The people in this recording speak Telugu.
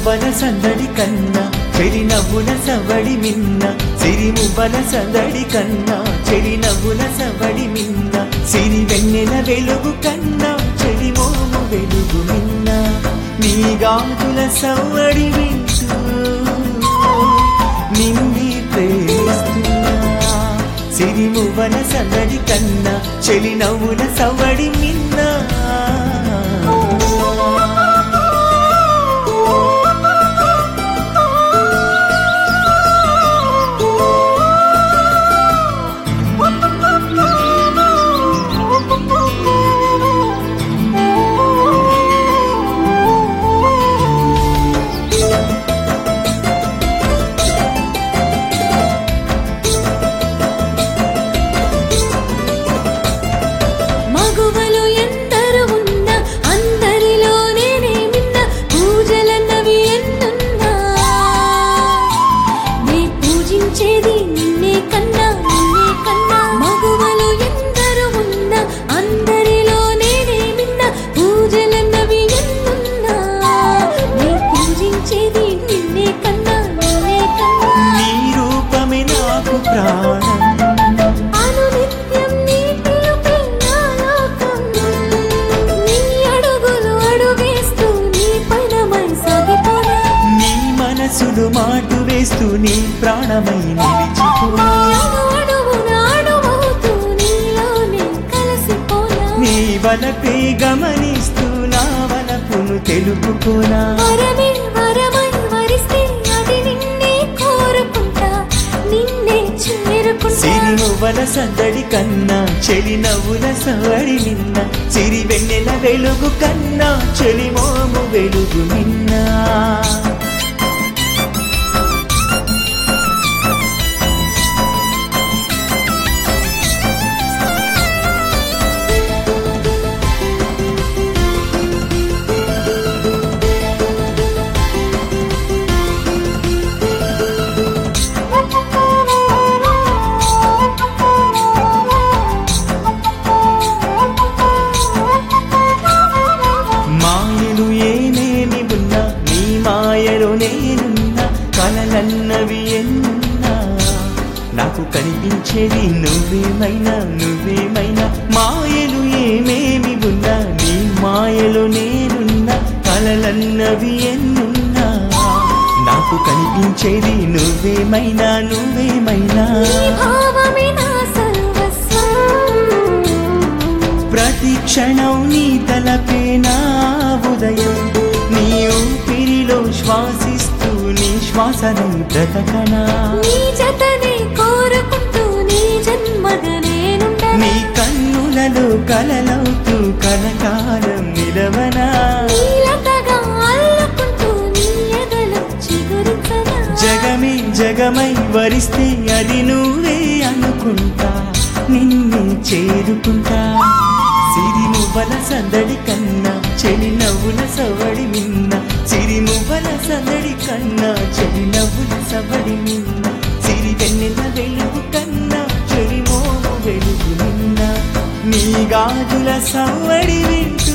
మువ్వల సందడి కన్నా చెలి నవ్వుల సవడి మిన్న సిరి మువ్వల సందడి కన్నా చెలి నవ్వుల సవడి మిన్న సిరి వెన్నెల వెలుగు కన్నా చెలి మోము వెలుగు మిన్న నీ గాజుల సవడి వింటూ నిన్నే ప్రేమిస్తున్నా సిరి మువ్వల సందడి కన్నా చెలి నవ్వుల సవడి మిన్నా మగువలు ఎందరు ఉన్నా అందరిలో నేనే మిన్న పూజలన్నవి ఎన్నున్నా నే పూజించేది నిన్నే కన్నా నిన్నే కన్నా మగువలు ఎందరు ఉన్నా అందరిలో నేనే మిన్న పూజలన్నవి ఎన్నున్నా నే పూజించేది నిన్నే కన్నా నిన్నే కన్నా నీ రూపమే నాకు ప్రాణం అనునిత్యం నీ పిలుపే నా లోకం. నీ అడుగులు అడుగేస్తూ నీ పయనమై సాగిపోనా. నీ మనసులు మాటు వేస్తూ నీ ప్రాణమై నీ నిలిచిపోనా అణు అణువున అణువవుతూ నీలోనే కలిసిపోనా. నీ వలపే గమనిస్తూ నా వలపును తెలుపుకోనా వరమే వరమై వరిస్తే అది నిన్నే కోరుకుంటా. నిన్నే చేరుకుంటా. సిరి నువ్వల సందడి కన్నా చెలి నవ్వుల సవడి నిన్న సిరి వెన్నెల వెలుగు కన్నా చెలి మోము వెలుగు నిన్నా మాయలు ఏమేమి ఉన్నా నీ మాయలో నేనున్నా కలలన్నవి ఎన్నున్నా నాకు కనిపించేది నువ్వేమైనా నువ్వేమైనా మాయలు ఏమేమి ఉన్నా నీ మాయలో నేనున్నా కలలన్నవి ఎన్నున్నా నాకు కనిపించేది నువ్వేమైనా నువ్వేమైనా నీ భావమే నా సర్వస్వం. ప్రతి క్షణం నీ తలపే నా ఉదయం నీ ఊపిరిలో శ్వాసిస్తూ నీ శ్వాసను బ్రతకనా నీ జతనే కోరుకుంటూ నీ జన్మగా నేనుండనా. నీ కన్నులలో కలలవుతూ కలకాలం నిలవనా నీలతగా అల్లుకుంటూ నీ ఎదలో చిగురించనా. జగమే జగమై వరిస్తే అది నువ్వే అనుకుంటా నిన్నే చేరుకుంటా సిరి మువ్వల సందడి కన్నా చెలి నవ్వుల సవడి మిన్న సిరి మువ్వల సందడి కన్నా చెలి నవ్వుల సవడి మిన్న సిరి వెన్నెల వెలుగు కన్నా చెలి మోము వెలుగు నిన్న నీ గాజుల సవడి వింటూ